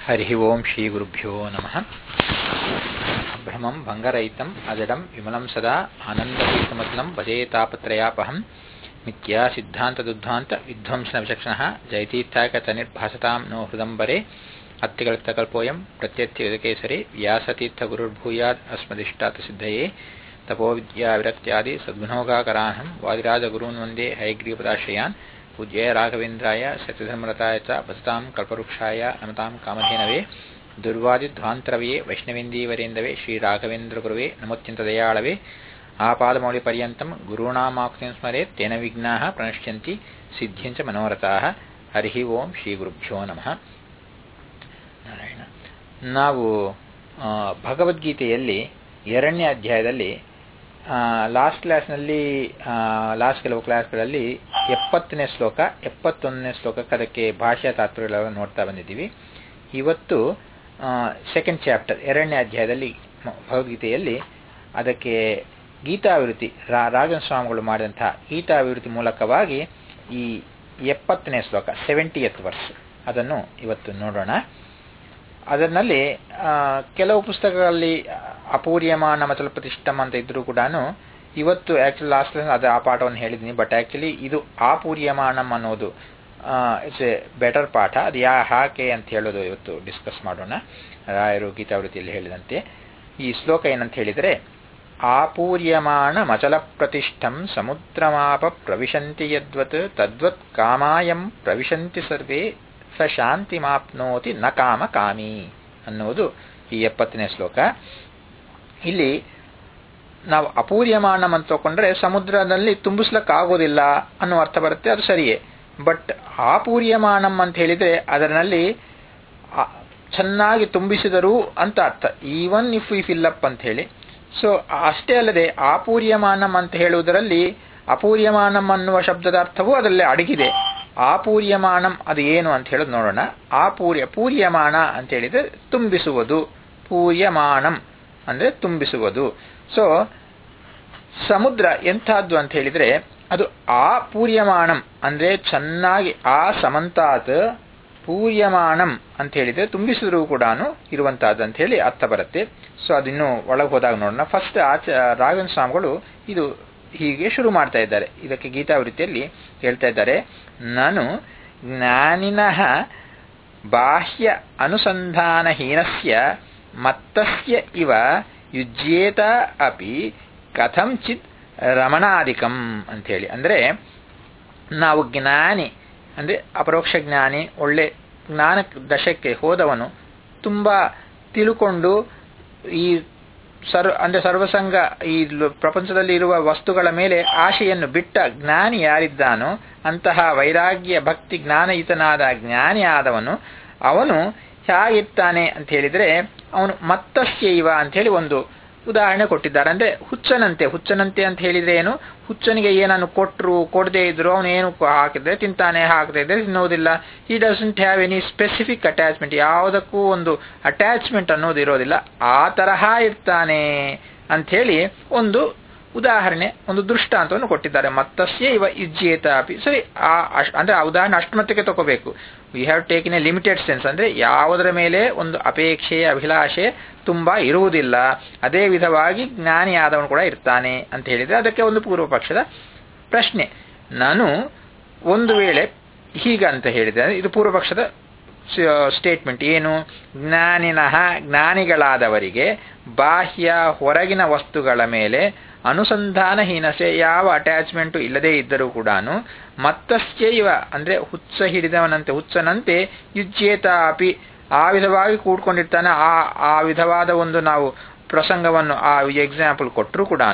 हरिः ओं श्रीगुरुभ्यो नमः भ्रमं भङ्गरहितम् अजडं विमलं सदा आनन्दतीर्थमतलं भजेतापत्रयापहं मिथ्या सिद्धान्तदुद्धान्त विध्वंसनविचक्षणः जयतीर्थाकतनिर्भासतां नो हृदम्बरे अत्तिकल्पितकल्पोऽयं प्रत्यत्ययुधकेसरे व्यासतीर्थगुरुर्भूयात् अस्मदिष्टातसिद्धये तपोविद्याविरक्त्यादि सद्गुणोगाकराहं वादिराजगुरून् वन्दे हयग्रीपदाश्रयान् पूज्याय राघवेन्द्राय सत्यधर्मरताय च भजतां कल्पवृक्षाय नमतां कामधेनवे दुर्वादिध्वान्तरवये वैष्णवेन्दीवरेन्दवे श्रीराघवेन्द्रगुरुवे नमोत्यन्तदयाळवे आपादमौलिपर्यन्तं गुरूणामाकृतिं स्मरेत् तेन विघ्नाः प्रणश्यन्ति सिद्ध्यञ्च मनोरथाः ಹರಿ ಓಂ ಶ್ರೀ ಗುರುಭ್ಯೋ ನಮಃ ನಾರಾಯಣ ನಾವು ಭಗವದ್ಗೀತೆಯಲ್ಲಿ ಎರಡನೇ ಅಧ್ಯಾಯದಲ್ಲಿ ಲಾಸ್ಟ್ ಕ್ಲಾಸ್ನಲ್ಲಿ ಲಾಸ್ಟ್ ಕೆಲವು ಕ್ಲಾಸ್ಗಳಲ್ಲಿ ಎಪ್ಪತ್ತನೇ ಶ್ಲೋಕ ಎಪ್ಪತ್ತೊಂದನೇ ಶ್ಲೋಕಕ್ಕೆ ಅದಕ್ಕೆ ಭಾಷಾ ತಾತ್ಪರ್ಯಗಳನ್ನು ನೋಡ್ತಾ ಬಂದಿದ್ದೀವಿ ಇವತ್ತು ಸೆಕೆಂಡ್ ಚಾಪ್ಟರ್ ಎರಡನೇ ಅಧ್ಯಾಯದಲ್ಲಿ ಭಗವದ್ಗೀತೆಯಲ್ಲಿ ಅದಕ್ಕೆ ಗೀತಾಭಿವೃದ್ಧಿ ರಾಘವ ಸ್ವಾಮಿಗಳು ಮಾಡಿದಂತಹ ಗೀತಾಭಿವೃದ್ಧಿ ಮೂಲಕವಾಗಿ ಈ ಎಪ್ಪತ್ತನೇ ಶ್ಲೋಕ ಸೆವೆಂಟಿಯತ್ ವರ್ಸ್ ಅದನ್ನು ಇವತ್ತು ನೋಡೋಣ ಅದರಲ್ಲಿ ಕೆಲವು ಪುಸ್ತಕಗಳಲ್ಲಿ ಅಪೂರ್ಯಮಾನ ಮಚಲ ಪ್ರತಿಷ್ಠಮ್ ಅಂತ ಇದ್ರೂ ಕೂಡ ಇವತ್ತು ಆಕ್ಚುಲಿ ಲಾಸ್ಟ್ ಅದು ಆ ಪಾಠವನ್ನು ಹೇಳಿದ್ದೀನಿ ಬಟ್ ಆಕ್ಚುಲಿ ಇದು ಆಪೂರ್ಯಮಾನಂ ಅನ್ನೋದು ಇಟ್ಸ್ ಎ ಬೆಟರ್ ಪಾಠ ಅದು ಯಾ ಹಾಕೆ ಅಂತ ಹೇಳೋದು ಇವತ್ತು ಡಿಸ್ಕಸ್ ಮಾಡೋಣ ರಾಯರು ಗೀತಾವೃತ್ತಿಯಲ್ಲಿ ಹೇಳಿದಂತೆ ಈ ಶ್ಲೋಕ ಏನಂತ ಹೇಳಿದರೆ ಆಪೂರ್ಯಮಾಣ ಮಚಲ ಪ್ರತಿಷ್ಠಂ ಸಮುದ್ರಮಾಪ ಪ್ರವಿಶಂತಿ ಯದ್ವತ್ ತದ್ವತ್ ಕಾಮಾಯಂ ಪ್ರವಿಶಂತಿ ಸರ್ವೇ ಸ ಶಾಂತಿಮಾಪ್ನೋತಿ ನ ಕಾಮ ಕಾಮಿ ಅನ್ನುವುದು ಈ ಎಪ್ಪತ್ತನೇ ಶ್ಲೋಕ ಇಲ್ಲಿ ನಾವು ಅಪೂರ್ಯಮಾನಂ ಅಂತ ತಗೊಂಡ್ರೆ ಸಮುದ್ರದಲ್ಲಿ ತುಂಬಿಸ್ಲಕ್ಕಾಗೋದಿಲ್ಲ ಅನ್ನೋ ಅರ್ಥ ಬರುತ್ತೆ ಅದು ಸರಿಯೇ ಬಟ್ ಆಪೂರ್ಯಮಾನಂ ಅಂತ ಹೇಳಿದರೆ ಅದರಲ್ಲಿ ಚೆನ್ನಾಗಿ ತುಂಬಿಸಿದರು ಅಂತ ಅರ್ಥ even if we fill up ಅಂತ ಹೇಳಿ ಸೊ ಅಷ್ಟೇ ಅಲ್ಲದೆ ಆಪೂರ್ಯಮಾನಂ ಅಂತ ಹೇಳುವುದರಲ್ಲಿ ಅಪೂರ್ಯಮಾನಂ ಅನ್ನುವ ಶಬ್ದದ ಅರ್ಥವೂ ಅದರಲ್ಲಿ ಅಡಗಿದೆ ಆಪೂರ್ಯಮಾನಂ ಅದು ಏನು ಅಂತ ಹೇಳೋದು ನೋಡೋಣ ಆಪೂರ್ಯ ಪೂರ್ಯಮಾನ ಅಂತ ಹೇಳಿದ್ರೆ ತುಂಬಿಸುವುದು ಪೂರ್ಯಮಾನಂ ಅಂದ್ರೆ ತುಂಬಿಸುವುದು ಸೊ ಸಮುದ್ರ ಎಂಥದ್ದು ಅಂತ ಹೇಳಿದ್ರೆ ಅದು ಆ ಪೂರ್ಯಮಾನಂ ಅಂದ್ರೆ ಚೆನ್ನಾಗಿ ಆ ಸಮಂತಾತ್ ಪೂರ್ಯಮಾನಂ ಅಂತ ಹೇಳಿದ್ರೆ ತುಂಬಿಸಿದ್ರು ಕೂಡ ಇರುವಂತಹದ್ದು ಅಂತ ಹೇಳಿ ಅರ್ಥ ಬರುತ್ತೆ ಸೊ ಅದಿನ್ನು ಒಳಗೆ ಹೋದಾಗ ನೋಡೋಣ ಫಸ್ಟ್ ಆಚ ರಾಘವನ್ ಸ್ವಾಮಿಗಳು ಇದು ಹೀಗೆ ಶುರು ಮಾಡ್ತಾ ಇದ್ದಾರೆ ಇದಕ್ಕೆ ಗೀತಾವೃತ್ತಿಯಲ್ಲಿ ಹೇಳ್ತಾ ಇದ್ದಾರೆ ನಾನು ಜ್ಞಾನಿನಃ ಬಾಹ್ಯ ಅನುಸಂಧಾನಹೀನಸ್ಯ ಮತ್ತಸ್ಯ ಇವ ಯುಜ್ಯೇತ ಅಪಿ ಕಥಂಚಿತ್ ರಮಣಾಧಿಕಂ ಅಂಥೇಳಿ ಅಂದರೆ ನಾವು ಜ್ಞಾನಿ ಅಂದರೆ ಅಪರೋಕ್ಷ ಜ್ಞಾನಿ ಒಳ್ಳೆ ಜ್ಞಾನ ದಶಕ್ಕೆ ಹೋದವನು ತುಂಬ ತಿಳ್ಕೊಂಡು ಈ ಸರ್ವ ಅಂದರೆ ಸರ್ವಸಂಗ ಈ ಪ್ರಪಂಚದಲ್ಲಿ ಇರುವ ವಸ್ತುಗಳ ಮೇಲೆ ಆಶೆಯನ್ನು ಬಿಟ್ಟ ಜ್ಞಾನಿ ಯಾರಿದ್ದಾನೋ ಅಂತಹ ವೈರಾಗ್ಯ ಭಕ್ತಿ ಜ್ಞಾನಯುತನಾದ ಜ್ಞಾನಿ ಆದವನು ಅವನು ಹೇಗಿರ್ತಾನೆ ಅಂತ ಹೇಳಿದರೆ ಅವನು ಮತ್ತಸ್ಯೈವ ಅಂತ ಹೇಳಿ ಒಂದು ಉದಾಹರಣೆ ಕೊಟ್ಟಿದ್ದಾರೆ ಅಂದ್ರೆ ಹುಚ್ಚನಂತೆ ಹುಚ್ಚನಂತೆ ಅಂತ ಹೇಳಿದ್ರೆ ಏನು ಹುಚ್ಚನಿಗೆ ಏನನ್ನು ಕೊಟ್ಟರು ಕೊಡದೇ ಇದ್ರು ಅವನು ಏನು ಹಾಕಿದ್ರೆ ತಿಂತಾನೆ ಹಾಕದೇ ಇದ್ರೆ ತಿನ್ನೋದಿಲ್ಲ ಈ doesn't have any specific attachment ಯಾವುದಕ್ಕೂ ಒಂದು ಅಟ್ಯಾಚ್ಮೆಂಟ್ ಅನ್ನೋದು ಇರೋದಿಲ್ಲ ಆ ತರಹ ಇರ್ತಾನೆ ಅಂಥೇಳಿ ಒಂದು ಉದಾಹರಣೆ ಒಂದು ದೃಷ್ಟಾಂತವನ್ನು ಕೊಟ್ಟಿದ್ದಾರೆ ಮತ್ತಸ್ಯ ಇವ ಯುಜ್ಯೇತ ಅಪಿ ಸರಿ ಆ ಅಂದ್ರೆ ಆ ಉದಾಹರಣೆ ಅಷ್ಟಮಟ್ಟಿಗೆ ತಗೋಬೇಕು we have taken a limited sense ಅಂದ್ರೆ ಯಾವುದರ ಮೇಲೆ ಒಂದು ಅಪೇಕ್ಷೆ ಅಭಿಲಾಷೆ ತುಂಬಾ ಇರುವುದಿಲ್ಲ ಅದೇ ವಿಧವಾಗಿ ಜ್ಞಾನಿ ಆದವನು ಕೂಡ ಇರ್ತಾನೆ ಅಂತ ಹೇಳಿದ್ರೆ ಅದಕ್ಕೆ ಒಂದು ಪೂರ್ವ ಪಕ್ಷದ ಪ್ರಶ್ನೆ ನಾನು ಒಂದು ವೇಳೆ ಹೀಗಂತ ಹೇಳಿದೆ ಇದು ಪೂರ್ವ ಪಕ್ಷದ ಸ್ಟೇಟ್ಮೆಂಟ್ ಏನು ಜ್ಞಾನಿನಃ ಜ್ಞಾನಿಗಳಾದವರಿಗೆ ಬಾಹ್ಯ ಹೊರಗಿನ ವಸ್ತುಗಳ ಮೇಲೆ ಅನುಸಂಧಾನಹೀನಸೆ ಯಾವ ಅಟ್ಯಾಚ್ಮೆಂಟು ಇಲ್ಲದೇ ಇದ್ದರೂ ಕೂಡ ಮತ್ತಶ್ಚೈವ ಅಂದ್ರೆ ಹುಚ್ಚ ಹಿಡಿದವನಂತೆ ಹುಚ್ಚನಂತೆ ಯುಜ್ಯೇತ ಅಪಿ ಆ ವಿಧವಾಗಿ ಕೂಡ್ಕೊಂಡಿರ್ತಾನೆ ಆ ಆ ವಿಧವಾದ ಒಂದು ನಾವು ಪ್ರಸಂಗವನ್ನು ಆ ಎಕ್ಸಾಂಪಲ್ ಕೊಟ್ಟರು ಕೂಡ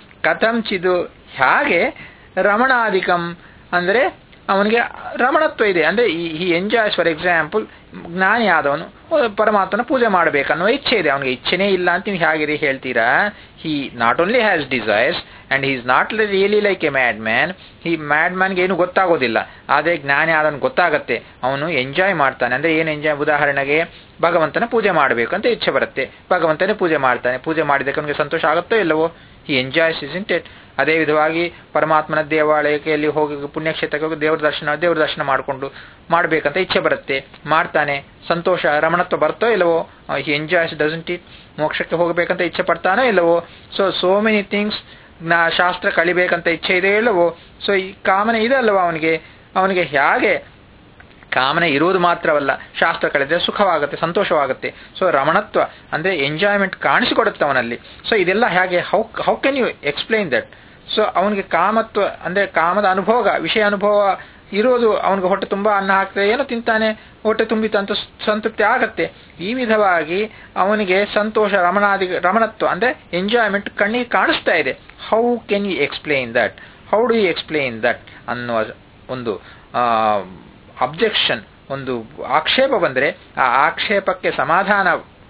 ಕಥಂಚಿದು ಹಾಗೆ ರಮಣಾಧಿಕಂ ಅಂದರೆ ಅವನಿಗೆ ರಮಣತ್ವ ಇದೆ ಅಂದ್ರೆ ಈ ಎಂಜಾಯ್ಸ್ ಫಾರ್ ಎಕ್ಸಾಂಪಲ್ ಜ್ಞಾನಿ ಆದವನು ಪರಮಾತ್ಮನ ಪೂಜೆ ಮಾಡಬೇಕನ್ನುವ ಇಚ್ಛೆ ಇದೆ ಅವನಿಗೆ ಇಚ್ಛೆನೇ ಇಲ್ಲ ಅಂತ ನೀವು ಹೇಗೆ ಹೇಳ್ತೀರಾ he not only has desires and he is not really like a mad man ಈ ಮ್ಯಾಡ್ ಮ್ಯಾನ್ಗೆ ಏನು ಗೊತ್ತಾಗೋದಿಲ್ಲ ಆದರೆ ಜ್ಞಾನಿ ಆದವನು ಗೊತ್ತಾಗತ್ತೆ ಅವನು ಎಂಜಾಯ್ ಮಾಡ್ತಾನೆ ಅಂದ್ರೆ ಏನು ಎಂಜಾಯ್ ಉದಾಹರಣೆಗೆ ಭಗವಂತನ ಪೂಜೆ ಮಾಡಬೇಕು ಅಂತ ಇಚ್ಛೆ ಬರುತ್ತೆ ಭಗವಂತನೇ ಪೂಜೆ ಮಾಡ್ತಾನೆ ಪೂಜೆ ಮಾಡಿದಕ್ಕೆ ಅವನಿಗೆ ಸಂತೋಷ ಆಗುತ್ತೋ ಇಲ್ಲವೋ he enjoys is in it ಅದೇ ವಿಧವಾಗಿ ಪರಮಾತ್ಮನ ದೇವಾಲಯಕ್ಕೆ ಹೋಗಿ ಪುಣ್ಯಕ್ಷೇತ್ರಕ್ಕೆ ಹೋಗಿ ದೇವ್ರ ದರ್ಶನ ದೇವ್ರ ದರ್ಶನ ಮಾಡಿಕೊಂಡು ಮಾಡಬೇಕಂತ ಇಚ್ಛೆ ಬರುತ್ತೆ ಮಾಡ್ತಾನೆ ತಿಂತಾನೆ ಸಂತೋಷ ರಮಣತ್ವ ಬರ್ತೋ ಇಲ್ಲವೋ ಹಿ ಎಂಜಾಯ್ಸ್ ಡಸಂಟ್ ಇಟ್ ಮೋಕ್ಷಕ್ಕೆ ಹೋಗಬೇಕಂತ ಇಚ್ಛೆ ಪಡ್ತಾನೋ ಇಲ್ಲವೋ ಸೊ ಸೋ ಮೆನಿ ಥಿಂಗ್ಸ್ ನಾ ಶಾಸ್ತ್ರ ಕಲಿಬೇಕಂತ ಇಚ್ಛೆ ಇದೆ ಇಲ್ಲವೋ ಸೊ ಈ ಕಾಮನೆ ಇದೆ ಅಲ್ವಾ ಅವನಿಗೆ ಅವನಿಗೆ ಹೇಗೆ ಕಾಮನೆ ಇರುವುದು ಮಾತ್ರವಲ್ಲ ಶಾಸ್ತ್ರ ಕಲಿದ್ರೆ ಸುಖವಾಗುತ್ತೆ ಸಂತೋಷವಾಗುತ್ತೆ ಸೊ ರಮಣತ್ವ ಅಂದ್ರೆ ಎಂಜಾಯ್ಮೆಂಟ್ ಕಾಣಿಸಿಕೊಡುತ್ತೆ ಅವನಲ್ಲಿ ಸೊ ಇದೆಲ್ಲ ಹೇಗೆ how how can you explain that so ಅವನಿಗೆ ಕಾಮತ್ವ ಅಂದ್ರೆ ಕಾಮದ ಅನುಭೋಗ ವಿಷಯ ಅನುಭವ ಇರೋದು ಅವನಿಗೆ ಹೊಟ್ಟೆ ತುಂಬಾ ಅನ್ನ ಹಾಕ್ತದೆ ಏನೋ ತಿಂತಾನೆ ಹೊಟ್ಟೆ ತುಂಬಿತಂತ ಸಂತೃಪ್ತಿ ಆಗತ್ತೆ ಈ ವಿಧವಾಗಿ ಅವನಿಗೆ ಸಂತೋಷ ರಮಣಾದಿ ರಮಣತ್ವ ಅಂದ್ರೆ ಎಂಜಾಯ್ಮೆಂಟ್ ಕಣ್ಣಿಗೆ ಕಾಣಿಸ್ತಾ ಇದೆ how can you explain that how do you explain that ಅನ್ನುವ ಒಂದು ಅಬ್ಜೆಕ್ಷನ್ ಒಂದು ಆಕ್ಷೇಪ ಬಂದರೆ ಆ ಆಕ್ಷೇಪಕ್ಕೆ ಸಮಾಧಾನ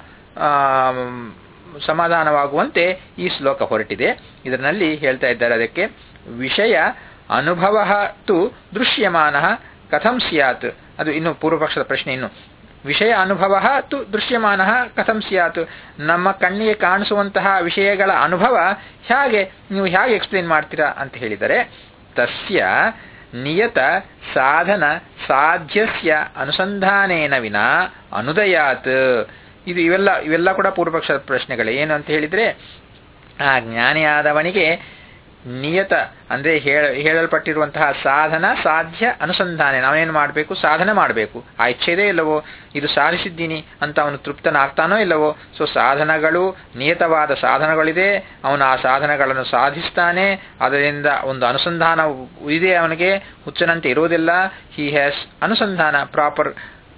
ಸಮಾಧಾನವಾಗುವಂತೆ ಈ ಶ್ಲೋಕ ಹೊರಟಿದೆ ಇದರಲ್ಲಿ ಹೇಳ್ತಾ ಇದ್ದಾರೆ ಅದಕ್ಕೆ ವಿಷಯ ಅನುಭವ ತು ದೃಶ್ಯಮಾನ ಕಥಂ ಸ್ಯಾತ್ ಅದು ಇನ್ನು ಪೂರ್ವಪಕ್ಷದ ಪ್ರಶ್ನೆ ಇನ್ನು ವಿಷಯ ಅನುಭವ ತು ದೃಶ್ಯಮಾನ ಕಥಂ ಸ್ಯಾತ್ ನಮ್ಮ ಕಣ್ಣಿಗೆ ಕಾಣಿಸುವಂತಹ ವಿಷಯಗಳ ಅನುಭವ ಹೇಗೆ ನೀವು ಹೇಗೆ ಎಕ್ಸ್ಪ್ಲೇನ್ ಮಾಡ್ತೀರಾ ಅಂತ ಹೇಳಿದರೆ ತಸ್ಯ ನಿಯತ ಸಾಧನ ಸಾಧ್ಯಸ್ಯ ಅನುಸಂಧಾನೇನ ವಿನ ಅನುದಯಾತ್ ಇದು ಇವೆಲ್ಲ ಇವೆಲ್ಲ ಕೂಡ ಪೂರ್ವಪಕ್ಷದ ಪ್ರಶ್ನೆಗಳೇ ಏನು ಅಂತ ಹೇಳಿದ್ರೆ ಆ ಜ್ಞಾನಿಯಾದವನಿಗೆ ನಿಯತ ಅಂದ್ರೆ ಹೇಳ ಹೇಳಲ್ಪಟ್ಟಿರುವಂತಹ ಸಾಧನ ಸಾಧ್ಯ ಅನುಸಂಧಾನ ನಾವೇನು ಮಾಡಬೇಕು ಸಾಧನೆ ಮಾಡಬೇಕು ಆ ಇಚ್ಛೆದೇ ಇಲ್ಲವೋ ಇದು ಸಾಧಿಸಿದ್ದೀನಿ ಅಂತ ಅವನು ತೃಪ್ತನಾಗ್ತಾನೋ ಇಲ್ಲವೋ ಸೊ ಸಾಧನಗಳು ನಿಯತವಾದ ಸಾಧನಗಳಿದೆ ಅವನು ಆ ಸಾಧನಗಳನ್ನು ಸಾಧಿಸ್ತಾನೆ ಅದರಿಂದ ಒಂದು ಅನುಸಂಧಾನ ಇದೆ ಅವನಿಗೆ ಹುಚ್ಚನಂತೆ ಇರೋದಿಲ್ಲ ಹಿ ಹ್ಯಾಸ್ ಅನುಸಂಧಾನ ಪ್ರಾಪರ್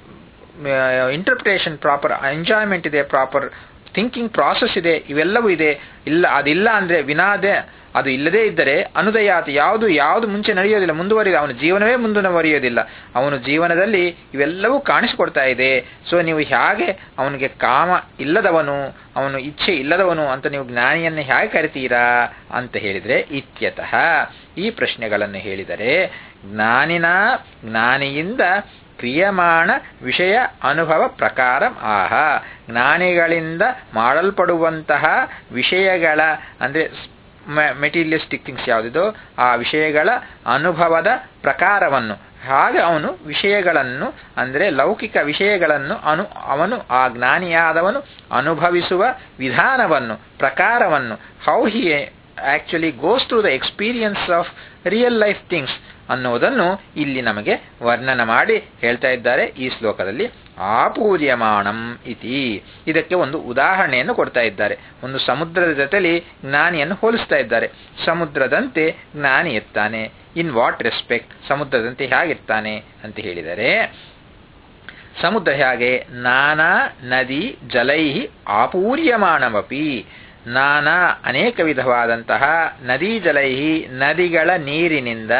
ಇಂಟರ್ಪ್ರಿಟೇಷನ್ ಪ್ರಾಪರ್ ಎಂಜಾಯ್ಮೆಂಟ್ ಇದೆ ಪ್ರಾಪರ್ ಥಿಂಕಿಂಗ್ ಪ್ರಾಸೆಸ್ ಇದೆ ಇವೆಲ್ಲವೂ ಇದೆ ಇಲ್ಲ ಅದಿಲ್ಲ ಅಂದ್ರೆ ವಿನಾದೆ ಅದು ಇಲ್ಲದೇ ಇದ್ದರೆ ಅನುದಯಾತ ಯಾವುದು ಯಾವುದು ಮುಂಚೆ ನಡೆಯೋದಿಲ್ಲ ಮುಂದುವರಿದ ಅವನ ಜೀವನವೇ ಮುಂದುವರಿಯೋದಿಲ್ಲ ಅವನು ಜೀವನದಲ್ಲಿ ಇವೆಲ್ಲವೂ ಕಾಣಿಸಿಕೊಡ್ತಾ ಇದೆ ಸೊ ನೀವು ಹೇಗೆ ಅವನಿಗೆ ಕಾಮ ಇಲ್ಲದವನು ಅವನು ಇಚ್ಛೆ ಇಲ್ಲದವನು ಅಂತ ನೀವು ಜ್ಞಾನಿಯನ್ನು ಹೇಗೆ ಕರಿತೀರಾ ಅಂತ ಹೇಳಿದ್ರೆ ಇತ್ಯತಃ ಈ ಪ್ರಶ್ನೆಗಳನ್ನು ಹೇಳಿದರೆ ಜ್ಞಾನಿನ ಜ್ಞಾನಿಯಿಂದ ಕ್ರಿಯಮಾಣ ವಿಷಯ ಅನುಭವ ಪ್ರಕಾರ ಆಹ ಜ್ಞಾನಿಗಳಿಂದ ಮಾಡಲ್ಪಡುವಂತಹ ವಿಷಯಗಳ ಅಂದ್ರೆ ಮೆಟೀರಿಯಲಿಸ್ಟಿಕ್ ಥಿಂಗ್ಸ್ ಯಾವುದಿದೋ ಆ ವಿಷಯಗಳ ಅನುಭವದ ಪ್ರಕಾರವನ್ನು ಹಾಗೆ ಅವನು ವಿಷಯಗಳನ್ನು ಅಂದರೆ ಲೌಕಿಕ ವಿಷಯಗಳನ್ನು ಅನು ಅವನು ಆ ಜ್ಞಾನಿಯಾದವನು ಅನುಭವಿಸುವ ವಿಧಾನವನ್ನು ಪ್ರಕಾರವನ್ನು how he actually goes to the experience of real life things ಅನ್ನೋದನ್ನು ಇಲ್ಲಿ ನಮಗೆ ವರ್ಣನ ಮಾಡಿ ಹೇಳ್ತಾ ಇದ್ದಾರೆ ಈ ಶ್ಲೋಕದಲ್ಲಿ ಆಪೂರ್ಯಮಾಣಂ ಇತಿ ಇದಕ್ಕೆ ಒಂದು ಉದಾಹರಣೆಯನ್ನು ಕೊಡ್ತಾ ಇದ್ದಾರೆ ಒಂದು ಸಮುದ್ರದ ಜೊತೆಲಿ ಜ್ಞಾನಿಯನ್ನು ಹೋಲಿಸ್ತಾ ಇದ್ದಾರೆ ಸಮುದ್ರದಂತೆ ಜ್ಞಾನಿ ಇರ್ತಾನೆ ಇನ್ ವಾಟ್ ರೆಸ್ಪೆಕ್ಟ್ ಸಮುದ್ರದಂತೆ ಹೇಗಿರ್ತಾನೆ ಅಂತ ಹೇಳಿದರೆ ಸಮುದ್ರ ಹೇಗೆ ನಾನಾ ನದಿ ಜಲೈ ಆಪೂರ್ಯಮಾಣಮಪಿ ನಾನಾ ಅನೇಕ ವಿಧವಾದಂತಹ ನದಿ ಜಲೈಹಿ ನದಿಗಳ ನೀರಿನಿಂದ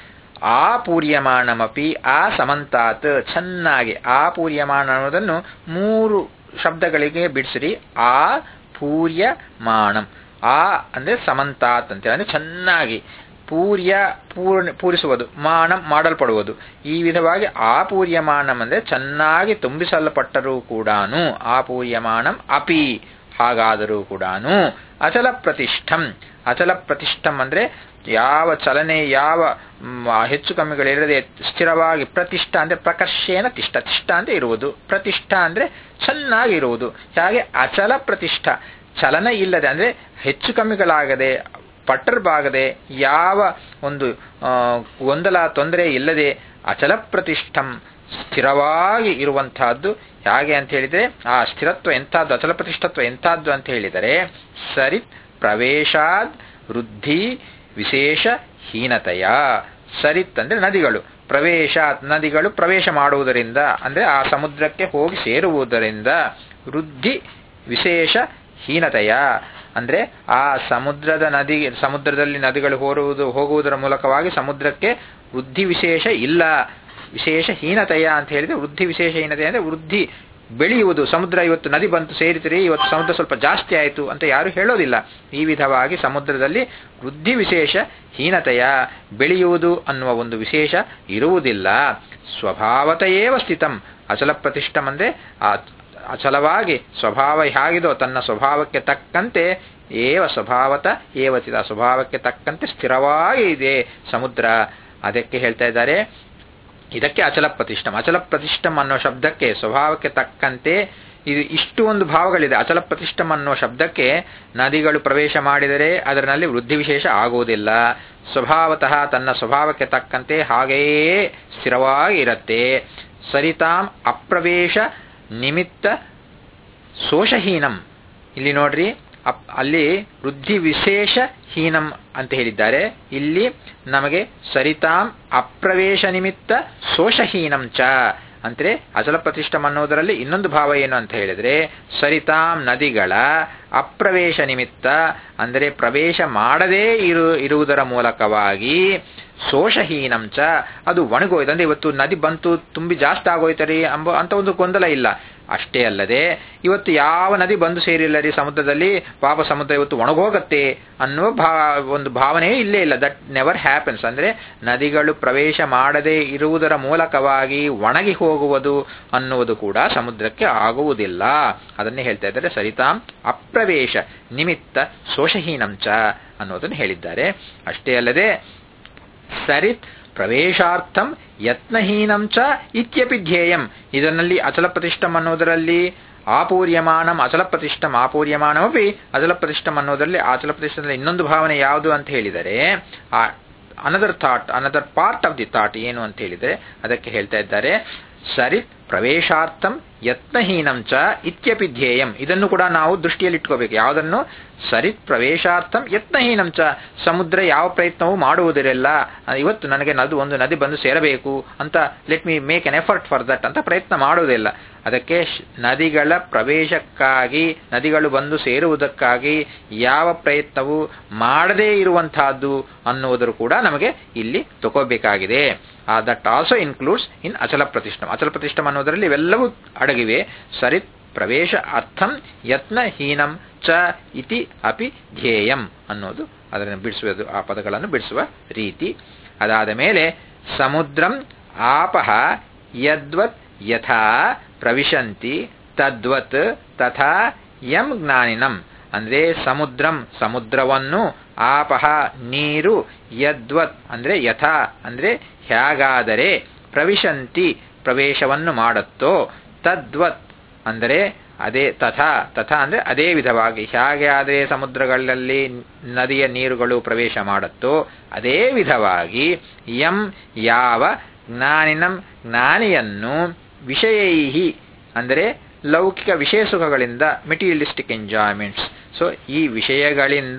ಆಪೂರ್ಯಮಾಣಮಪಿ ಆ ಸಮಂತಾತ್ ಚೆನ್ನಾಗಿ ಆಪೂರ್ಯಮಾಣ ಅನ್ನೋದನ್ನು ಮೂರು ಶಬ್ದಗಳಿಗೆ ಬಿಡಿಸಿರಿ ಆ ಪೂರ್ಯಮಾಣಂ ಆ ಅಂದ್ರೆ ಸಮಂತಾತ್ ಅಂತೇಳಿ ಅಂದ್ರೆ ಚೆನ್ನಾಗಿ ಪೂರ್ಯ ಪೂರ್ಣ ಪೂರಿಸುವುದು ಮಾನಂ ಮಾಡಲ್ಪಡುವುದು ಈ ವಿಧವಾಗಿ ಆಪೂರ್ಯಮಾನಂ ಅಂದ್ರೆ ಚೆನ್ನಾಗಿ ತುಂಬಿಸಲ್ಪಟ್ಟರೂ ಕೂಡ ಆಪೂರ್ಯಮಾನಂ ಅಪಿ ಹಾಗಾದರೂ ಕೂಡ ಅಚಲ ಪ್ರತಿಷ್ಠಂ ಅಚಲ ಪ್ರತಿಷ್ಠಂ ಅಂದ್ರೆ ಯಾವ ಚಲನೆ ಯಾವ ಹೆಚ್ಚು ಕಮ್ಮಿಗಳಿರದೆ ಸ್ಥಿರವಾಗಿ ಪ್ರತಿಷ್ಠ ಅಂದ್ರೆ ಪ್ರಕರ್ಷೇನ ತಿಷ್ಠ ತಿಷ್ಠ ಅಂದ್ರೆ ಇರುವುದು ಪ್ರತಿಷ್ಠ ಅಂದ್ರೆ ಚೆನ್ನಾಗಿರುವುದು ಹಾಗೆ ಅಚಲ ಪ್ರತಿಷ್ಠ ಚಲನ ಇಲ್ಲದೆ ಅಂದ್ರೆ ಹೆಚ್ಚು ಕಮ್ಮಿಗಳಾಗದೆ ಪಟ್ಟರ್ಬಾಗದೆ ಯಾವ ಒಂದು ಗೊಂದಲ ತೊಂದರೆ ಇಲ್ಲದೆ ಅಚಲ ಪ್ರತಿಷ್ಠಂ ಸ್ಥಿರವಾಗಿ ಇರುವಂತಹದ್ದು ಹೇಗೆ ಅಂತ ಹೇಳಿದರೆ ಆ ಸ್ಥಿರತ್ವ ಎಂಥದ್ದು ಅಚಲ ಪ್ರತಿಷ್ಠತ್ವ ಎಂಥದ್ದು ಅಂತ ಹೇಳಿದರೆ ಸರಿತ್ ಪ್ರವೇಶಾದ್ ವೃದ್ಧಿ ವಿಶೇಷ ಹೀನತೆಯ ಸರಿತ್ ಅಂದ್ರೆ ನದಿಗಳು ಪ್ರವೇಶ ನದಿಗಳು ಪ್ರವೇಶ ಮಾಡುವುದರಿಂದ ಅಂದ್ರೆ ಆ ಸಮುದ್ರಕ್ಕೆ ಹೋಗಿ ಸೇರುವುದರಿಂದ ವೃದ್ಧಿ ವಿಶೇಷ ಹೀನತೆಯ ಅಂದ್ರೆ ಆ ಸಮುದ್ರದ ನದಿ ಸಮುದ್ರದಲ್ಲಿ ನದಿಗಳು ಹೋರುವುದು ಹೋಗುವುದರ ಮೂಲಕವಾಗಿ ಸಮುದ್ರಕ್ಕೆ ವೃದ್ಧಿ ವಿಶೇಷ ಇಲ್ಲ ವಿಶೇಷ ಹೀನತೆಯ ಅಂತ ಹೇಳಿದ್ರೆ ವೃದ್ಧಿ ವಿಶೇಷ ಹೀನತೆ ಅಂದ್ರೆ ವೃದ್ಧಿ ಬೆಳೆಯುವುದು ಸಮುದ್ರ ಇವತ್ತು ನದಿ ಬಂತು ಸೇರಿತಿರಿ ಇವತ್ತು ಸಮುದ್ರ ಸ್ವಲ್ಪ ಜಾಸ್ತಿ ಆಯಿತು ಅಂತ ಯಾರು ಹೇಳೋದಿಲ್ಲ ಈ ವಿಧವಾಗಿ ಸಮುದ್ರದಲ್ಲಿ ವೃದ್ಧಿ ವಿಶೇಷ ಹೀನತೆಯ ಬೆಳೆಯುವುದು ಅನ್ನುವ ಒಂದು ವಿಶೇಷ ಇರುವುದಿಲ್ಲ ಸ್ವಭಾವತೆಯೇವ ಸ್ಥಿತಂ ಅಚಲ ಪ್ರತಿಷ್ಠಂ ಅಂದ್ರೆ ಆ ಅಚಲವಾಗಿ ಸ್ವಭಾವ ಹೇಗಿದೋ ತನ್ನ ಸ್ವಭಾವಕ್ಕೆ ತಕ್ಕಂತೆ ಏವ ಸ್ವಭಾವತ ಏವಚಿತ ಸ್ವಭಾವಕ್ಕೆ ತಕ್ಕಂತೆ ಸ್ಥಿರವಾಗಿ ಇದೆ ಸಮುದ್ರ ಅದಕ್ಕೆ ಹೇಳ್ತಾ ಇದ್ದಾರೆ ಇದಕ್ಕೆ ಅಚಲ ಪ್ರತಿಷ್ಠಂ ಅಚಲ ಪ್ರತಿಷ್ಠಂ ಅನ್ನೋ ಶಬ್ದಕ್ಕೆ ಸ್ವಭಾವಕ್ಕೆ ತಕ್ಕಂತೆ ಇದು ಇಷ್ಟು ಒಂದು ಭಾವಗಳಿದೆ ಅಚಲ ಪ್ರತಿಷ್ಠಂ ಅನ್ನೋ ಶಬ್ದಕ್ಕೆ ನದಿಗಳು ಪ್ರವೇಶ ಮಾಡಿದರೆ ಅದರಲ್ಲಿ ವೃದ್ಧಿ ವಿಶೇಷ ಆಗುವುದಿಲ್ಲ ಸ್ವಭಾವತಃ ತನ್ನ ಸ್ವಭಾವಕ್ಕೆ ತಕ್ಕಂತೆ ಹಾಗೆಯೇ ಸ್ಥಿರವಾಗಿ ಇರುತ್ತೆ ಸರಿತಾಂ ಅಪ್ರವೇಶ ನಿಮಿತ್ತ ಶೋಷಹೀನಂ ಇಲ್ಲಿ ನೋಡ್ರಿ ಅಪ್ ಅಲ್ಲಿ ವೃದ್ಧಿ ವಿಶೇಷ ಹೀನಂ ಅಂತ ಹೇಳಿದ್ದಾರೆ ಇಲ್ಲಿ ನಮಗೆ ಸರಿತಾಂ ಅಪ್ರವೇಶ ನಿಮಿತ್ತ ಶೋಷಹೀನಂ ಚ ಅಂದ್ರೆ ಅಚಲ ಪ್ರತಿಷ್ಠಂ ಅನ್ನೋದರಲ್ಲಿ ಇನ್ನೊಂದು ಭಾವ ಏನು ಅಂತ ಹೇಳಿದ್ರೆ ಸರಿತಾಂ ನದಿಗಳ ಅಪ್ರವೇಶ ನಿಮಿತ್ತ ಅಂದರೆ ಪ್ರವೇಶ ಮಾಡದೇ ಇರು ಇರುವುದರ ಮೂಲಕವಾಗಿ ಶೋಷಹೀನಂ ಚ ಅದು ಒಣಗೋಯ್ತು ಅಂದ್ರೆ ಇವತ್ತು ನದಿ ಬಂತು ತುಂಬಿ ಜಾಸ್ತಿ ಆಗೋಯ್ತರಿ ಅಂಬ ಅಂತ ಒಂದು ಗೊಂದಲ ಇಲ್ಲ ಅಷ್ಟೇ ಅಲ್ಲದೆ ಇವತ್ತು ಯಾವ ನದಿ ಬಂದು ಸೇರಿಲ್ಲ ರೀ ಸಮುದ್ರದಲ್ಲಿ ಪಾಪ ಸಮುದ್ರ ಇವತ್ತು ಒಣಗೋಗತ್ತೆ ಅನ್ನುವ ಭಾ ಒಂದು ಭಾವನೆ ಇಲ್ಲೇ ಇಲ್ಲ ದಟ್ ನೆವರ್ ಹ್ಯಾಪನ್ಸ್ ಅಂದ್ರೆ ನದಿಗಳು ಪ್ರವೇಶ ಮಾಡದೇ ಇರುವುದರ ಮೂಲಕವಾಗಿ ಒಣಗಿ ಹೋಗುವುದು ಅನ್ನುವುದು ಕೂಡ ಸಮುದ್ರಕ್ಕೆ ಆಗುವುದಿಲ್ಲ ಅದನ್ನೇ ಹೇಳ್ತಾ ಇದ್ದಾರೆ ಸರಿತಾಂ ಅಪ್ರವೇಶ ನಿಮಿತ್ತ ಶೋಷಹೀನಂಚ ಅನ್ನೋದನ್ನು ಹೇಳಿದ್ದಾರೆ ಅಷ್ಟೇ ಅಲ್ಲದೆ ಸರಿತ್ ಪ್ರವೇಶಾರ್ಥಂ ಯತ್ನಹೀನಂ ಚ ಇತ್ಯಪಿ ಧ್ಯೇಯಂ ಇದರಲ್ಲಿ ಅಚಲ ಪ್ರತಿಷ್ಠಂ ಅನ್ನೋದರಲ್ಲಿ ಆಪೂರ್ಯಮಾನಂ ಅಚಲ ಪ್ರತಿಷ್ಠಂ ಆಪೂರ್ಯಮಾನಮಪಿ ಅಚಲ ಪ್ರತಿಷ್ಠಂ ಅನ್ನೋದರಲ್ಲಿ ಅಚಲ ಪ್ರತಿಷ್ಠದಲ್ಲಿ ಇನ್ನೊಂದು ಭಾವನೆ ಯಾವುದು ಅಂತ ಹೇಳಿದರೆ ಆ another thought another part of the thought ಏನು ಅಂತ ಹೇಳಿದರೆ ಅದಕ್ಕೆ ಹೇಳ್ತಾ ಇದ್ದಾರೆ ಸರಿತ್ ಪ್ರವೇಶಾರ್ಥಂ ಯತ್ನಹೀನಂ ಚ ಇತ್ಯಪಿ ಧ್ಯೇಯಂ ಇದನ್ನು ಕೂಡ ನಾವು ದೃಷ್ಟಿಯಲ್ಲಿ ಇಟ್ಕೋಬೇಕು ಯಾವುದನ್ನು ಸರಿತ್ ಪ್ರವೇಶಾರ್ಥಂ ಯತ್ನಹೀನಂ ಚ ಸಮುದ್ರ ಯಾವ ಪ್ರಯತ್ನವೂ ಮಾಡುವುದಿರಲ್ಲ ಇವತ್ತು ನನಗೆ ನದು ಒಂದು ನದಿ ಬಂದು ಸೇರಬೇಕು ಅಂತ let me make an effort for that ಅಂತ ಪ್ರಯತ್ನ ಮಾಡುವುದಿಲ್ಲ ಅದಕ್ಕೆ ನದಿಗಳ ಪ್ರವೇಶಕ್ಕಾಗಿ ನದಿಗಳು ಬಂದು ಸೇರುವುದಕ್ಕಾಗಿ ಯಾವ ಪ್ರಯತ್ನವೂ ಮಾಡದೇ ಇರುವಂತಹದ್ದು ಅನ್ನುವುದರು ಕೂಡ ನಮಗೆ ಇಲ್ಲಿ ತಗೋಬೇಕಾಗಿದೆ ದಟ್ ಆಲ್ಸೋ ಇನ್ಕ್ಲೂಡ್ಸ್ ಇನ್ ಅಚಲ ಪ್ರತಿಷ್ಠಂ ಅಚಲ ಪ್ರತಿಷ್ಠಂ ಅನ್ನೋದರಲ್ಲಿ ಇವೆಲ್ಲವೂ ಅಡಗಿವೆ ಸರಿತ್ ಪ್ರವೇಶ ಅರ್ಥಂ ಯತ್ನಹೀನಂ ಚ ಇತಿ ಅಪಿ ಧ್ಯೇಯಂ ಅನ್ನೋದು ಅದನ್ನು ಬಿಡಿಸುವುದು ಆ ಪದಗಳನ್ನು ಬಿಡಿಸುವ ರೀತಿ ಅದಾದ ಮೇಲೆ ಸಮುದ್ರಂ ಆಪಹ ಯದ್ವತ್ ಯಥಾ ಪ್ರವಿಶಂತಿ ತದ್ವತ್ ತಥಾ ಯಂ ಜ್ಞಾನಿನಂ ಅಂದ್ರೆ ಸಮುದ್ರಂ ಸಮುದ್ರವನ್ನು ಆಪಹ ನೀರು ಯದ್ವತ್ ಅಂದ್ರೆ ಯಥಾ ಅಂದ್ರೆ ಹೇಗಾದರೆ ಪ್ರವಿಶಂತಿ ಪ್ರವೇಶವನ್ನು ಮಾಡುತ್ತೋ ತದ್ವತ್ ಅಂದರೆ ಅದೇ ತಥಾ ತಥಾ ಅಂದ್ರೆ ಅದೇ ವಿಧವಾಗಿ ಹೇಗೆ ಆದರೆ ಸಮುದ್ರಗಳಲ್ಲಿ ನದಿಯ ನೀರುಗಳು ಪ್ರವೇಶ ಮಾಡುತ್ತೋ ಅದೇ ವಿಧವಾಗಿ ಯಂ ಯಾವ ಜ್ಞಾನಿನಂ ಜ್ಞಾನಿಯನ್ನು ವಿಷಯೈಹಿ ಅಂದರೆ ಲೌಕಿಕ ವಿಷಯ ಸುಖಗಳಿಂದ ಮೆಟೀರಿಯಲಿಸ್ಟಿಕ್ ಎಂಜಾಯ್ಮೆಂಟ್ಸ್ ಸೊ ಈ ವಿಷಯಗಳಿಂದ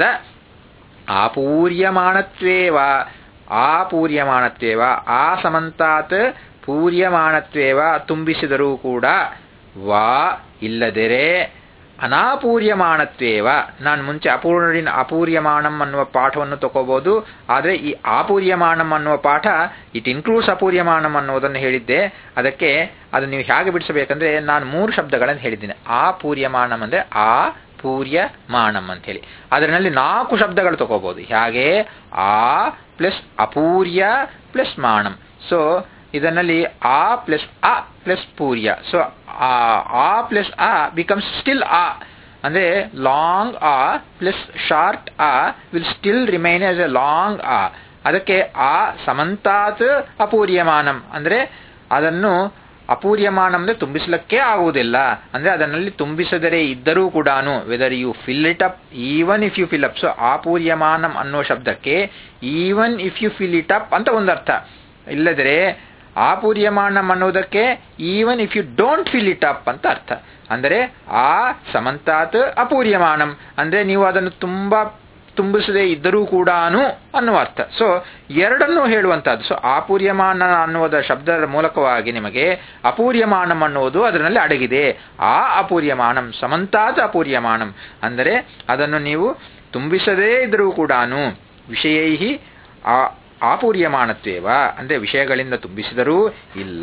ಆಪೂರ್ಯಮಾಣತ್ವೇವ ಆಪೂರ್ಯಮಾಣತ್ವೇವ ಆ ಸಮಂತಾತ್ ಪೂರ್ಯಮಾಣತ್ವೇವ ತುಂಬಿಸಿದರೂ ಕೂಡ ವಾ ಇಲ್ಲದರೆ ಅನಾಪೂರ್ಯಮಾಣತ್ವೇವ ನಾನು ಮುಂಚೆ ಅಪೂರ್ಣಿನ ಅಪೂರ್ಯಮಾಣಂ ಅನ್ನುವ ಪಾಠವನ್ನು ತಗೋಬಹುದು ಆದರೆ ಈ ಆಪೂರ್ಯಮಾಣಂ ಅನ್ನುವ ಪಾಠ ಇಟ್ ಇನ್ಕ್ಲೂಡ್ಸ್ ಅಪೂರ್ಯಮಾಣಂ ಅನ್ನೋದನ್ನು ಹೇಳಿದ್ದೆ ಅದಕ್ಕೆ ಅದು ನೀವು ಹೇಗೆ ಬಿಡಿಸಬೇಕಂದ್ರೆ ನಾನು ಮೂರು ಶಬ್ದಗಳನ್ನು ಹೇಳಿದ್ದೀನಿ ಆಪೂರ್ಯಮಾಣಂ ಅಂದ್ರೆ ಆ ಪೂರ್ಯಮಾಣಂ ಅಂತ ಹೇಳಿ ಅದರಲ್ಲಿ ನಾಲ್ಕು ಶಬ್ದಗಳು ತಗೋಬಹುದು ಹೇಗೆ ಆ ಪ್ಲಸ್ ಅಪೂರ್ಯ ಪ್ಲಸ್ ಮಾಣಂ ಸೊ ಇದರಲ್ಲಿ ಆ ಪ್ಲಸ್ ಅ ಪ್ಲಸ್ ಪೂರ್ಯ ಸೊ ಆ ಪ್ಲಸ್ ಅ ಬಿಕಮ್ಸ್ ಸ್ಟಿಲ್ ಆ ಅಂದ್ರೆ ಲಾಂಗ್ ಆ ಪ್ಲಸ್ ಶಾರ್ಟ್ ಆ will still remain as a long ಆ ಅದಕ್ಕೆ ಆ ಸಮಂತಾತ್ ಅಪೂರ್ಯಮಾನಂ ಅಂದ್ರೆ ಅದನ್ನು ಅಪೂರ್ಯಮಾನ ಅಂದ್ರೆ ತುಂಬಿಸಲಿಕ್ಕೆ ಆಗುವುದಿಲ್ಲ ಅಂದ್ರೆ ಅದನ್ನಲ್ಲಿ ತುಂಬಿಸದರೆ ಇದ್ದರೂ ಕೂಡ whether you fill it up even if you fill up so ಆಪೂರ್ಯಮಾನಂ ಅನ್ನೋ ಶಬ್ದಕ್ಕೆ even if you fill it up ಅಂತ ಒಂದು ಅರ್ಥ ಇಲ್ಲದ್ರೆ ಆಪೂರ್ಯಮಾನಂ ಅನ್ನೋದಕ್ಕೆ even if you don't fill it up ಅಂತ ಅರ್ಥ ಅಂದರೆ ಆ ಸಮಂತಾತ್ ಅಪೂರ್ಯಮಾನಂ ಅಂದ್ರೆ ನೀವು ಅದನ್ನು ತುಂಬಾ ತುಂಬಿಸದೇ ಇದ್ದರೂ ಕೂಡ ಅನ್ನುವ ಅರ್ಥ ಸೊ ಎರಡನ್ನೂ ಹೇಳುವಂತಹದ್ದು ಸೊ ಆಪೂರ್ಯಮಾನ ಅನ್ನುವುದ ಶಬ್ದದ ಮೂಲಕವಾಗಿ ನಿಮಗೆ ಅಪೂರ್ಯಮಾನಂ ಅನ್ನುವುದು ಅದರಲ್ಲಿ ಅಡಗಿದೆ ಆ ಅಪೂರ್ಯಮಾನಂ ಸಮಂತಾತ್ ಅಪೂರ್ಯಮಾನಂ ಅಂದರೆ ಅದನ್ನು ನೀವು ತುಂಬಿಸದೇ ಇದ್ದರೂ ಕೂಡ ವಿಷಯೈ ಆ ಆಪೂರ್ಯಮಾನತ್ವೇವ ಅಂದ್ರೆ ವಿಷಯಗಳಿಂದ ತುಂಬಿಸಿದರೂ ಇಲ್ಲ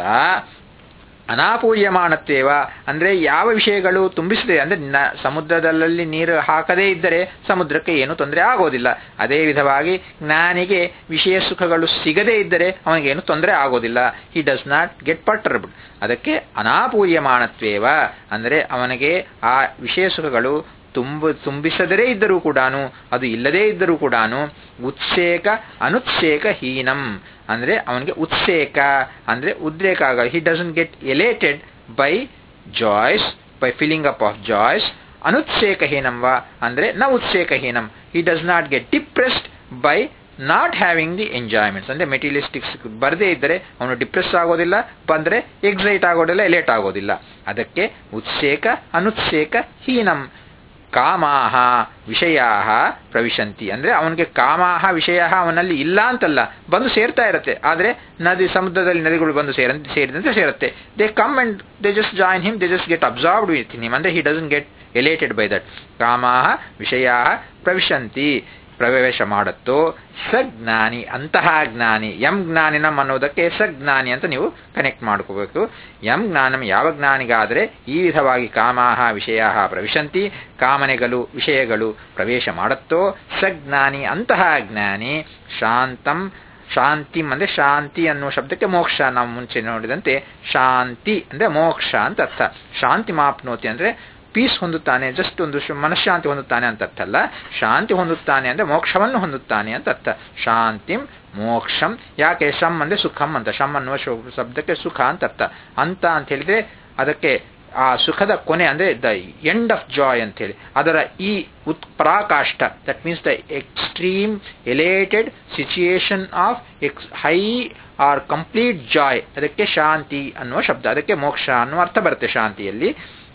ಅನಾಪೂರ್ಯಮಾನತ್ವೇವ ಅಂದ್ರೆ ಯಾವ ವಿಷಯಗಳು ತುಂಬಿಸಿದೆ ಅಂದ್ರೆ ಸಮುದ್ರದಲ್ಲಿ ನೀರು ಹಾಕದೇ ಇದ್ದರೆ ಸಮುದ್ರಕ್ಕೆ ಏನು ತೊಂದರೆ ಆಗೋದಿಲ್ಲ ಅದೇ ವಿಧವಾಗಿ ಜ್ಞಾನಿಗೆ ವಿಷಯ ಸುಖಗಳು ಸಿಗದೇ ಇದ್ದರೆ ಅವನಿಗೇನು ತೊಂದರೆ ಆಗೋದಿಲ್ಲ he does not get perturb ಅದಕ್ಕೆ ಅನಾಪೂರ್ಯಮಾನತ್ವೇವ ಅಂದರೆ ಅವನಿಗೆ ಆ ವಿಷಯ ಸುಖಗಳು ತುಂಬ ತುಂಬಿಸದೇ ಇದ್ದರೂ ಕೂಡ ಅದು ಇಲ್ಲದೇ ಇದ್ದರೂ ಕೂಡ ಉತ್ಸೇಕ ಅನುತ್ಸೇಕ ಹೀನಂ ಅಂದ್ರೆ ಅವನಿಗೆ ಉತ್ಸೇಕ ಅಂದ್ರೆ ಉದ್ರೇಕ ಆಗ he doesn't get elated by joys by feeling up of joys ಅನುತ್ಸೇಕಹೀನಂ ವಾ ಅಂದ್ರೆ ನ ಉತ್ಸೇಕಹೀನಂ he does not get depressed by not having the enjoyments ಅಂದ್ರೆ ಮೆಟೀರಿಯಲಿಸ್ಟಿಕ್ಸ್ ಬರದೇ ಇದ್ದರೆ ಅವನು ಡಿಪ್ರೆಸ್ ಆಗೋದಿಲ್ಲ ಬಂದ್ರೆ ಎಕ್ಸೈಟ್ ಆಗೋದಿಲ್ಲ ಎಲೇಟ್ ಆಗೋದಿಲ್ಲ ಅದಕ್ಕೆ ಉತ್ಸೇಕ ಅನುತ್ಸೇಕ ಹೀನಂ ಕಾಮಾಹ ವಿಷಯಾಹ ಪ್ರವಿಶಂತಿ ಅಂದ್ರೆ ಅವನಿಗೆ ಕಾಮಾಹ ವಿಷಯ ಅವನಲ್ಲಿ ಇಲ್ಲ ಅಂತಲ್ಲ ಬಂದು ಸೇರ್ತಾ ಇರುತ್ತೆ ಆದ್ರೆ ನದಿ ಸಮುದ್ರದಲ್ಲಿ ನದಿಗಳು ಬಂದು ಸೇರ ಸೇರಿದಂತೆ ಸೇರುತ್ತೆ they come and they just join him they just get absorbed with him ಅಂದ್ರೆ he doesn't get elated by that ಕಾಮಾಹ ವಿಷಯಾ ಪ್ರವಿಶಂತಿ ಪ್ರವೇಶ ಮಾಡುತ್ತೋ ಸಜ್ಞಾನಿ ಅಂತಹ ಜ್ಞಾನಿ ಎಂ ಜ್ಞಾನಿನಂ ಅನ್ನೋದಕ್ಕೆ ಸಜ್ಞಾನಿ ಅಂತ ನೀವು ಕನೆಕ್ಟ್ ಮಾಡ್ಕೋಬೇಕು ಎಂ ಜ್ಞಾನಂ ಯಾವ ಜ್ಞಾನಿಗಾದರೆ ಈ ವಿಧವಾಗಿ ಕಾಮಾಹ ವಿಷಯ ಪ್ರವಿಶಂತಿ ಕಾಮನೆಗಳು ವಿಷಯಗಳು ಪ್ರವೇಶ ಮಾಡುತ್ತೋ ಸಜ್ಞಾನಿ ಅಂತಹ ಜ್ಞಾನಿ ಶಾಂತಂ ಶಾಂತಿ ಅಂದ್ರೆ ಶಾಂತಿ ಅನ್ನುವ ಶಬ್ದಕ್ಕೆ ಮೋಕ್ಷ ನಾವು ಮುಂಚೆ ನೋಡಿದಂತೆ ಶಾಂತಿ ಅಂದ್ರೆ ಮೋಕ್ಷ ಅಂತ ಅರ್ಥ ಶಾಂತಿ ಮಾಪ್ನೋತಿ ಅಂದ್ರೆ ಪೀಸ್ ಹೊಂದುತ್ತಾನೆ ಜಸ್ಟ್ ಒಂದು ಮನಃಶಾಂತಿ ಹೊಂದುತ್ತಾನೆ ಅಂತ ಅರ್ಥ ಅಲ್ಲ ಶಾಂತಿ ಹೊಂದುತ್ತಾನೆ ಅಂದ್ರೆ ಮೋಕ್ಷವನ್ನು ಹೊಂದುತ್ತಾನೆ ಅಂತ ಅರ್ಥ ಶಾಂತಿಂ ಮೋಕ್ಷಂ ಯಾಕೆ ಶಮ್ ಅಂದ್ರೆ ಸುಖಂ ಅಂತ ಶಮ್ ಅನ್ನುವ ಶಬ್ದಕ್ಕೆ ಸುಖ ಅಂತ ಅರ್ಥ ಅಂತ ಅಂತ ಹೇಳಿದ್ರೆ ಅದಕ್ಕೆ ಆ ಸುಖದ ಕೊನೆ ಅಂದ್ರೆ ದ ಎಂಡ್ ಆಫ್ ಜಾಯ್ ಅಂತ ಹೇಳಿ ಅದರ ಈ ಉತ್ ಪರಾಕಾಷ್ಠ that means the extreme elated situation of ex high or complete joy ಅದಕ್ಕೆ ಶಾಂತಿ ಅನ್ನುವ ಶಬ್ದ ಅದಕ್ಕೆ ಮೋಕ್ಷ ಅನ್ನುವ ಅರ್ಥ ಬರುತ್ತೆ ಶಾಂತಿಯಲ್ಲಿ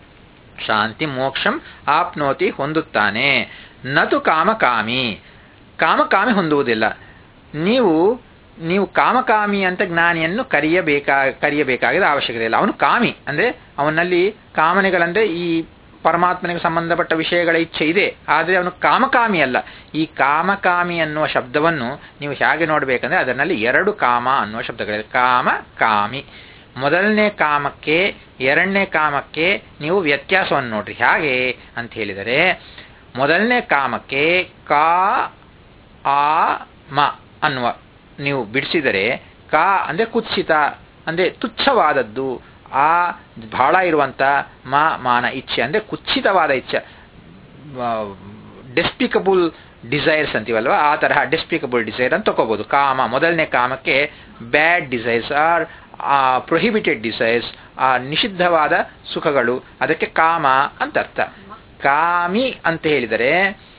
ಶಾಂತಿ ಮೋಕ್ಷಂ ಆಪ್ನೋತಿ ಹೊಂದುತ್ತಾನೆ ನತು ಕಾಮಕಾಮಿ ಕಾಮಕಾಮಿ ಹೊಂದುವುದಿಲ್ಲ ನೀವು ನೀವು ಕಾಮಕಾಮಿ ಅಂತ ಜ್ಞಾನಿಯನ್ನು ಕರೆಯಬೇಕಾ ಕರೆಯಬೇಕಾಗಿದ ಅವಶ್ಯಕತೆ ಇಲ್ಲ ಅವನು ಕಾಮಿ ಅಂದ್ರೆ ಅವನಲ್ಲಿ ಕಾಮನೆಗಳಂದ್ರೆ ಈ ಪರಮಾತ್ಮನಿಗೆ ಸಂಬಂಧಪಟ್ಟ ವಿಷಯಗಳ ಇಚ್ಛೆ ಇದೆ ಆದರೆ ಅವನು ಕಾಮಕಾಮಿ ಅಲ್ಲ ಈ ಕಾಮಕಾಮಿ ಅನ್ನುವ ಶಬ್ದವನ್ನು ನೀವು ಹೇಗೆ ನೋಡಬೇಕಂದ್ರೆ ಅದರಲ್ಲಿ ಎರಡು ಕಾಮ ಅನ್ನುವ ಶಬ್ದಗಳಿದೆ ಕಾಮ ಕಾಮಿ ಮೊದಲನೇ ಕಾಮಕ್ಕೆ ಎರಡನೇ ಕಾಮಕ್ಕೆ ನೀವು ವ್ಯತ್ಯಾಸವನ್ನು ನೋಡ್ರಿ ಹೇಗೆ ಅಂತ ಹೇಳಿದರೆ ಮೊದಲನೇ ಕಾಮಕ್ಕೆ ಕಾ ಆ ಮ ಅನ್ನುವ ನೀವು ಬಿಡಿಸಿದರೆ ಕಾ ಅಂದ್ರೆ ಕುತ್ಸಿತ ಅಂದ್ರೆ ತುಚ್ಛವಾದದ್ದು ಆ ಬಹಳ ಇರುವಂತ ಮ ಮಾನ ಇಚ್ಛೆ ಅಂದ್ರೆ ಕುತ್ಸಿತವಾದ ಇಚ್ಛೆ ಡೆಸ್ಪಿಕಬಲ್ ಡಿಸೈರ್ಸ್ ಅಂತೀವಲ್ವ ಆ ತರಹ ಡೆಸ್ಪಿಕಬಲ್ ಡಿಸೈರ್ ಅಂತ ತಗೋಬಹುದು ಕಾಮ ಮೊದಲನೇ ಕಾಮಕ್ಕೆ bad desires are prohibited desires ಆ ನಿಷಿದ್ಧವಾದ ಸುಖಗಳು ಅದಕ್ಕೆ ಕಾಮ ಅಂತ ಅರ್ಥ ಕಾಮಿ ಅಂತ ಹೇಳಿದರೆ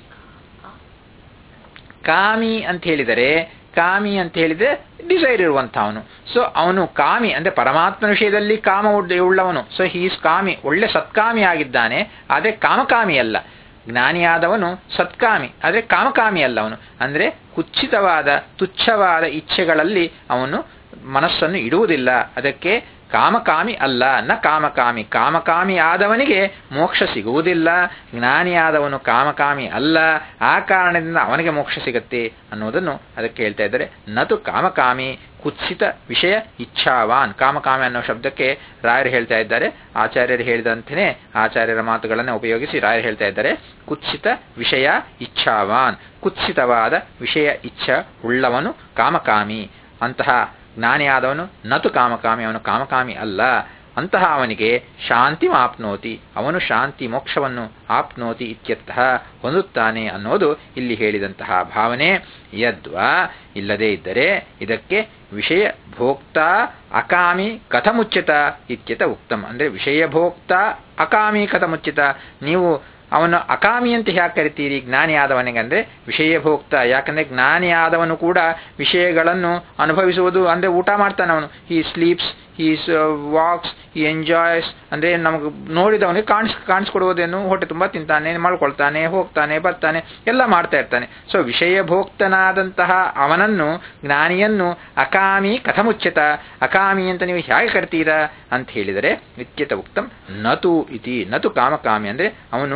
ಕಾಮಿ ಅಂತ ಹೇಳಿದರೆ ಕಾಮಿ ಅಂತ ಹೇಳಿದ್ರೆ ಡಿಸೈರ್ ಇರುವಂತಹವನು ಸೊ ಅವನು ಕಾಮಿ ಅಂದ್ರೆ ಪರಮಾತ್ಮ ವಿಷಯದಲ್ಲಿ ಕಾಮ ಉಳ್ಳವನು ಸೊ ಹೀಸ್ ಕಾಮಿ ಒಳ್ಳೆ ಸತ್ಕಾಮಿ ಆಗಿದ್ದಾನೆ ಆದರೆ ಕಾಮಕಾಮಿ ಅಲ್ಲ ಜ್ಞಾನಿಯಾದವನು ಸತ್ಕಾಮಿ ಆದರೆ ಕಾಮಕಾಮಿ ಅಲ್ಲ ಅವನು ಅಂದ್ರೆ ಕುಚ್ಚಿತವಾದ ತುಚ್ಛವಾದ ಇಚ್ಛೆಗಳಲ್ಲಿ ಅವನು ಮನಸ್ಸನ್ನು ಇಡುವುದಿಲ್ಲ ಅದಕ್ಕೆ ಕಾಮಕಾಮಿ ಅಲ್ಲ ನ ಕಾಮಕಾಮಿ ಕಾಮಕಾಮಿ ಆದವನಿಗೆ ಮೋಕ್ಷ ಸಿಗುವುದಿಲ್ಲ ಜ್ಞಾನಿಯಾದವನು ಕಾಮಕಾಮಿ ಅಲ್ಲ ಆ ಕಾರಣದಿಂದ ಅವನಿಗೆ ಮೋಕ್ಷ ಸಿಗತ್ತೆ ಅನ್ನೋದನ್ನು ಅದಕ್ಕೆ ಹೇಳ್ತಾ ಇದ್ದಾರೆ ನತು ಕಾಮಕಾಮಿ ಕುತ್ಸಿತ ವಿಷಯ ಇಚ್ಛಾವಾನ್ ಕಾಮಕಾಮಿ ಅನ್ನೋ ಶಬ್ದಕ್ಕೆ ರಾಯರು ಹೇಳ್ತಾ ಇದ್ದಾರೆ ಆಚಾರ್ಯರು ಹೇಳಿದಂತೆಯೇ ಆಚಾರ್ಯರ ಮಾತುಗಳನ್ನು ಉಪಯೋಗಿಸಿ ರಾಯರು ಹೇಳ್ತಾ ಇದ್ದಾರೆ ಕುತ್ಸಿತ ವಿಷಯ ಇಚ್ಛಾವಾನ್ ಕುತ್ಸಿತವಾದ ವಿಷಯ ಇಚ್ಛ ಉಳ್ಳವನು ಕಾಮಕಾಮಿ ಅಂತಹ ಜ್ಞಾನಿಯಾದವನು ನತು ಕಾಮಕಾಮಿ ಅವನು ಕಾಮಕಾಮಿ ಅಲ್ಲ ಅಂತಹ ಅವನಿಗೆ ಶಾಂತಿ ಆಪ್ನೋತಿ ಅವನು ಶಾಂತಿ ಮೋಕ್ಷವನ್ನು ಆಪ್ನೋತಿ ಇತ್ಯರ್ಥಃ ಹೊಂದುತ್ತಾನೆ ಅನ್ನೋದು ಇಲ್ಲಿ ಹೇಳಿದಂತಹ ಭಾವನೆ ಯದ್ವಾ ಇಲ್ಲದೇ ಇದ್ದರೆ ಇದಕ್ಕೆ ವಿಷಯ ಭೋಕ್ತ ಅಕಾಮಿ ಕಥಮುಚ್ಯತ ಇತ್ಯತ ಉಕ್ತಂ ಅಂದ್ರೆ ವಿಷಯ ಭೋಕ್ತ ಅಕಾಮಿ ಕಥಮುಚ್ಯತ ನೀವು ಅವನು ಅಕಾಮಿ ಅಂತ ಯಾಕೆ ಕರಿತೀರಿ ಜ್ಞಾನಿ ಆದವನಿಗೆ ಅಂದ್ರೆ ವಿಷಯ ಭೋಕ್ತ ಯಾಕಂದ್ರೆ ಜ್ಞಾನಿ ಆದವನು ಕೂಡ ವಿಷಯಗಳನ್ನು ಅನುಭವಿಸುವುದು ಅಂದ್ರೆ ಊಟ ಮಾಡ್ತಾನೆ ಅವನು he sleeps is walks he enjoys ಅಂದ್ರೆ ನಮಗೆ ನೋಡಿದವನಿಗೆ ಕಾಣಿಸ್ ಕಾಣಿಸ್ಕೊಡುವುದೇನು ಹೊಟ್ಟೆ ತುಂಬ ತಿಂತಾನೆ ಮಾಡ್ಕೊಳ್ತಾನೆ ಹೋಗ್ತಾನೆ ಬರ್ತಾನೆ ಎಲ್ಲ ಮಾಡ್ತಾ ಇರ್ತಾನೆ ಸೊ ವಿಷಯ ಭೋಕ್ತನಾದಂತಹ ಅವನನ್ನು ಜ್ಞಾನಿಯನ್ನು ಅಕಾಮಿ ಕಥಮುಚ್ಯತ ಅಕಾಮಿ ಅಂತ ನೀವು ಹೇಗೆ ಕರ್ತೀರಾ ಅಂತ ಹೇಳಿದರೆ ನಿತ್ಯತ ಉಕ್ತಂ ನತು ಇತಿ ನತು ಕಾಮಕಾಮಿ ಅಂದ್ರೆ ಅವನು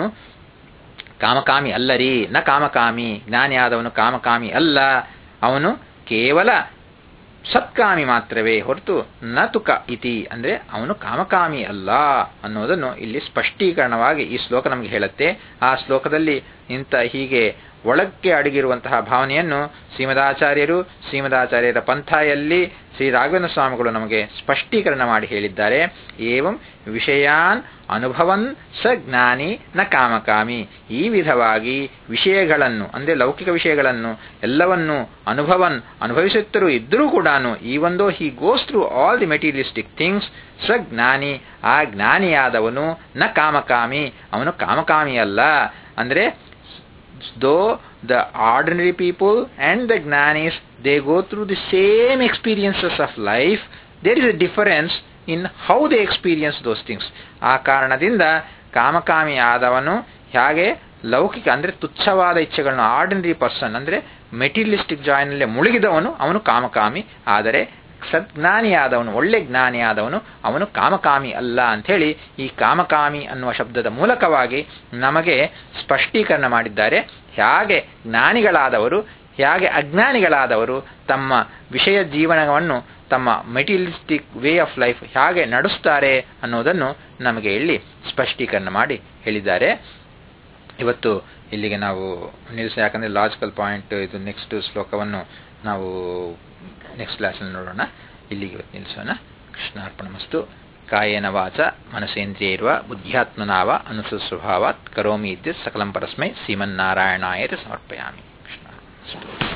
ಕಾಮಕಾಮಿ ಅಲ್ಲರಿ ನ ಕಾಮಕಾಮಿ ಜ್ಞಾನಿ ಆದವನು ಕಾಮಕಾಮಿ ಅಲ್ಲ ಅವನು ಕೇವಲ ಸತ್ಕಾಮಿ ಮಾತ್ರವೇ ಹೊರತು ನ ತುಕ ಇತಿ ಅಂದ್ರೆ ಅವನು ಕಾಮಕಾಮಿ ಅಲ್ಲ ಅನ್ನೋದನ್ನು ಇಲ್ಲಿ ಸ್ಪಷ್ಟೀಕರಣವಾಗಿ ಈ ಶ್ಲೋಕ ನಮಗೆ ಹೇಳುತ್ತೆ ಆ ಶ್ಲೋಕದಲ್ಲಿ ಇಂಥ ಹೀಗೆ ಒಳಕ್ಕೆ ಅಡಗಿರುವಂತಹ ಭಾವನೆಯನ್ನು ಶ್ರೀಮದಾಚಾರ್ಯರು ಶ್ರೀಮದಾಚಾರ್ಯರ ಪಂಥಯಲ್ಲಿ ಶ್ರೀ ರಾಘವೇಂದ್ರ ಸ್ವಾಮಿಗಳು ನಮಗೆ ಸ್ಪಷ್ಟೀಕರಣ ಮಾಡಿ ಹೇಳಿದ್ದಾರೆ ಏವಂ ವಿಷಯಾನ್ ಅನುಭವನ್ ಸ ಜ್ಞಾನಿ ನ ಕಾಮಕಾಮಿ ಈ ವಿಧವಾಗಿ ವಿಷಯಗಳನ್ನು ಅಂದರೆ ಲೌಕಿಕ ವಿಷಯಗಳನ್ನು ಎಲ್ಲವನ್ನು ಅನುಭವನ್ ಅನುಭವಿಸುತ್ತರೂ ಇದ್ದರೂ ಕೂಡ ಈ ಒಂದು he goes through all the materialistic things ಸ್ವಜ್ಞಾನಿ ಆ ಜ್ಞಾನಿಯಾದವನು ನ ಕಾಮಕಾಮಿ ಅವನು ಕಾಮಕಾಮಿ ಅಲ್ಲ ಅಂದರೆ though the ordinary people and the ಜ್ಞಾನೀಸ್ they go through the same experiences of life there is a difference in how they experience those things ಆ ಕಾರಣದಿಂದ ಕಾಮಕಾಮಿ ಆದವನು ಹೇಗೆ ಲೌಕಿಕ ಅಂದರೆ ತುಚ್ಛವಾದ ಇಚ್ಛೆಗಳನ್ನು ಆರ್ಡಿನರಿ ಪರ್ಸನ್ ಅಂದರೆ ಮೆಟೀರಿಯಲಿಸ್ಟಿಕ್ ಜಾಯ್ನಲ್ಲಿ ಮುಳುಗಿದವನು ಅವನು ಕಾಮಕಾಮಿ ಆದರೆ ಸಜ್ಞಾನಿಯಾದವನು ಒಳ್ಳೆ ಜ್ಞಾನಿಯಾದವನು ಅವನು ಕಾಮಕಾಮಿ ಅಲ್ಲ ಅಂಥೇಳಿ ಈ ಕಾಮಕಾಮಿ ಅನ್ನುವ ಶಬ್ದದ ಮೂಲಕವಾಗಿ ನಮಗೆ ಸ್ಪಷ್ಟೀಕರಣ ಮಾಡಿದ್ದಾರೆ ಹೇಗೆ ಜ್ಞಾನಿಗಳಾದವರು ಹೇಗೆ ಅಜ್ಞಾನಿಗಳಾದವರು ತಮ್ಮ ವಿಷಯ ಜೀವನವನ್ನು ತಮ್ಮ ಮೆಟೀರಿಯಲಿಸ್ಟಿಕ್ ವೇ ಆಫ್ ಲೈಫ್ ಹೇಗೆ ನಡೆಸ್ತಾರೆ ಅನ್ನೋದನ್ನು ನಮಗೆ ಇಲ್ಲಿ ಸ್ಪಷ್ಟೀಕರಣ ಮಾಡಿ ಹೇಳಿದ್ದಾರೆ ಇವತ್ತು ಇಲ್ಲಿಗೆ ನಾವು ನಿಲ್ಲಿಸ ಯಾಕಂದರೆ ಲಾಜಿಕಲ್ ಪಾಯಿಂಟ್ ಇದು ನೆಕ್ಸ್ಟ್ ಶ್ಲೋಕವನ್ನು ನಾವು ನೆಕ್ಸ್ಟ್ ಕ್ಲಾಸಲ್ಲಿ ನೋಡೋಣ ಇಲ್ಲಿಗೆ ಇವತ್ತು ನಿಲ್ಲಿಸೋಣ ಕೃಷ್ಣಾರ್ಪಣಮಸ್ತು ಕಾಯೇನ ವಾಚ ಮನಸೇಂದ್ರಿಯೈರ್ವ ಬುದ್ಧ್ಯಾತ್ಮನಾವ ಅನುಸುಸ್ವಭಾವಾತ್ ಕರೋಮಿ ಇದ್ದ ಸಕಲಂ ಪರಸ್ಮೈ ಶ್ರೀಮನ್ನಾರಾಯಣಾಯತೆ ಸಮರ್ಪಯಾಮಿ ಕೃಷ್ಣ